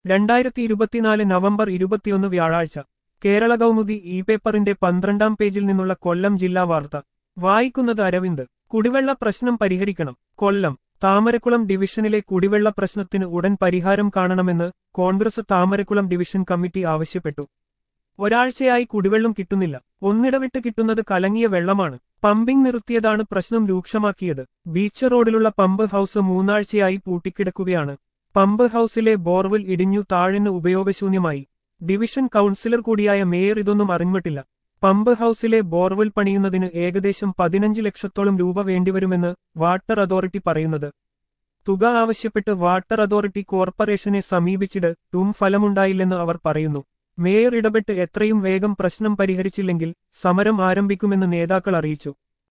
രണ്ടായിരത്തി ഇരുപത്തിനാല് നവംബർ ഇരുപത്തിയൊന്ന് വ്യാഴാഴ്ച കേരള കൗമുദി ഇ പേപ്പറിന്റെ പന്ത്രണ്ടാം പേജിൽ നിന്നുള്ള കൊല്ലം ജില്ലാ വാർത്ത വായിക്കുന്നത് അരവിന്ദ് കുടിവെള്ള പ്രശ്നം പരിഹരിക്കണം കൊല്ലം താമരക്കുളം ഡിവിഷനിലെ കുടിവെള്ള പ്രശ്നത്തിന് ഉടൻ പരിഹാരം കാണണമെന്ന് കോൺഗ്രസ് താമരക്കുളം ഡിവിഷൻ കമ്മിറ്റി ആവശ്യപ്പെട്ടു ഒരാഴ്ചയായി കുടിവെള്ളം കിട്ടുന്നില്ല ഒന്നിടവിട്ട് കിട്ടുന്നത് കലങ്ങിയ വെള്ളമാണ് പമ്പിംഗ് നിർത്തിയതാണ് പ്രശ്നം രൂക്ഷമാക്കിയത് ബീച്ച് റോഡിലുള്ള പമ്പ് ഹൌസ് മൂന്നാഴ്ചയായി പൂട്ടിക്കിടക്കുകയാണ് പമ്പ് ഹൌസിലെ ബോർവെൽ ഇടിഞ്ഞു താഴ്ന്ന് ഉപയോഗശൂന്യമായി ഡിവിഷൻ കൗൺസിലർ കൂടിയായ മേയർ ഇതൊന്നും അറിഞ്ഞിട്ടില്ല പമ്പ് ഹൌസിലെ ബോർവെൽ പണിയുന്നതിന് ഏകദേശം പതിനഞ്ച് ലക്ഷത്തോളം രൂപ വേണ്ടിവരുമെന്ന് വാട്ടർ അതോറിറ്റി പറയുന്നത് തുക ആവശ്യപ്പെട്ട് വാട്ടർ അതോറിറ്റി കോർപ്പറേഷനെ സമീപിച്ചിട്ടും ഫലമുണ്ടായില്ലെന്ന് അവർ പറയുന്നു മേയർ ഇടപെട്ട് എത്രയും വേഗം പ്രശ്നം പരിഹരിച്ചില്ലെങ്കിൽ സമരം ആരംഭിക്കുമെന്ന് നേതാക്കൾ അറിയിച്ചു